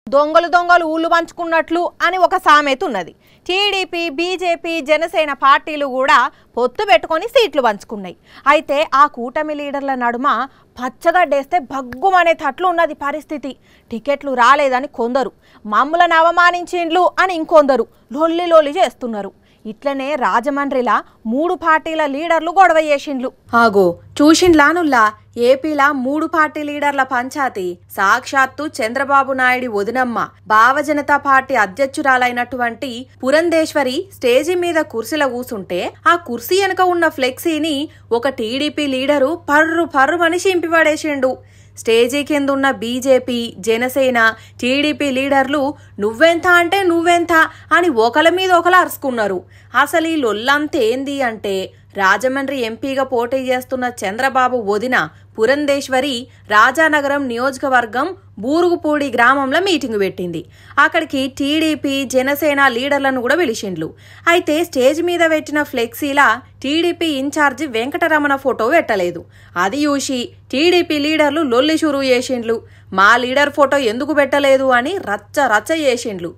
దొంగలు దొంగలు ఊళ్ళు పంచుకున్నట్లు అని ఒక సామెత ఉన్నది టీడీపీ బీజేపీ జనసేన పార్టీలు కూడా పొత్తు పెట్టుకొని సీట్లు పంచుకున్నాయి అయితే ఆ కూటమి లీడర్ల నడుమ పచ్చగడ్డేస్తే భగ్గుమనే తట్లు ఉన్నది పరిస్థితి టికెట్లు రాలేదని కొందరు మమ్ములను అవమానించిండ్లు అని ఇంకొందరు లొల్లి లొల్లి చేస్తున్నారు ఇట్లనే రాజమండ్రిలా మూడు పార్టీల లీడర్లు గొడవ చేసిండ్లు ఆగో చూసిండ్లానుల్లా ఏపీలా మూడు పార్టీ లీడర్ల పంచాయతీ సాక్షాత్తు చంద్రబాబు నాయుడు వదినమ్మ భావజనతా పార్టీ అధ్యక్షురాలైనటువంటి పురంధేశ్వరి స్టేజి మీద కుర్చీలో కూసుంటే ఆ కుర్సీ వెనక ఉన్న ఫ్లెక్సీని ఒక టీడీపీ లీడరు పర్రు పర్రుమని చింపిపడేసిండు స్టేజీ కింద ఉన్న బీజేపీ జనసేన టీడీపీ లీడర్లు నువ్వెంత అంటే నువ్వెంత అని ఒకల మీద ఒకరు అరుచుకున్నారు అసలు ఈ లొల్లంతేంది అంటే రాజమండ్రి ఎంపీగా పోటీ చేస్తున్న చంద్రబాబు వదిన పురంధేశ్వరి రాజానగరం నియోజకవర్గం బూరుగుపూడి గ్రామంలో మీటింగ్ పెట్టింది అక్కడికి టీడీపీ జనసేన లీడర్లను కూడా పిలిచిండ్లు అయితే స్టేజ్ మీద పెట్టిన ఫ్లెక్సీలా టీడీపీ ఇన్ఛార్జి వెంకటరమణ ఫోటో పెట్టలేదు అది చూసి టీడీపీ లీడర్లు లొల్లి షురు చేసిండ్లు మా లీడర్ ఫోటో ఎందుకు పెట్టలేదు అని రచ్చ రచ్చ చేసిండ్లు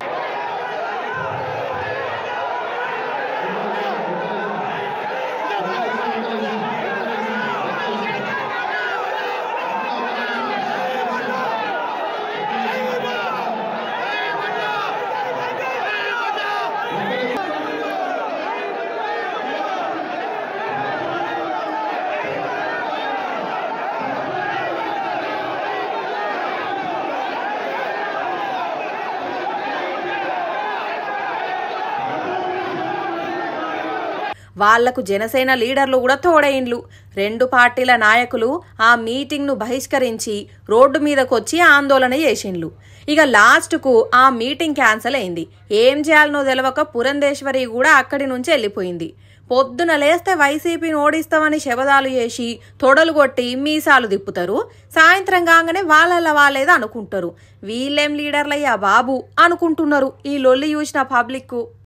వాళ్లకు జనసేన లీడర్లు కూడా తోడైండ్లు రెండు పార్టీల నాయకులు ఆ మీటింగ్ను బహిష్కరించి రోడ్డు మీదకొచ్చి ఆందోళన చేసిండ్లు ఇక లాస్ట్కు ఆ మీటింగ్ క్యాన్సిల్ అయింది ఏం చేయాలనో తెలవక పురంధేశ్వరి కూడా అక్కడి నుంచి వెళ్ళిపోయింది పొద్దున లేస్తే వైసీపీని ఓడిస్తామని శబదాలు చేసి తొడలు కొట్టి మీసాలు తిప్పుతారు సాయంత్రం కాగానే వాళ్ళ వాళ్ళేదో అనుకుంటారు వీళ్ళేం లీడర్లయ్యా బాబు అనుకుంటున్నారు ఈ లొల్లి చూసిన పబ్లిక్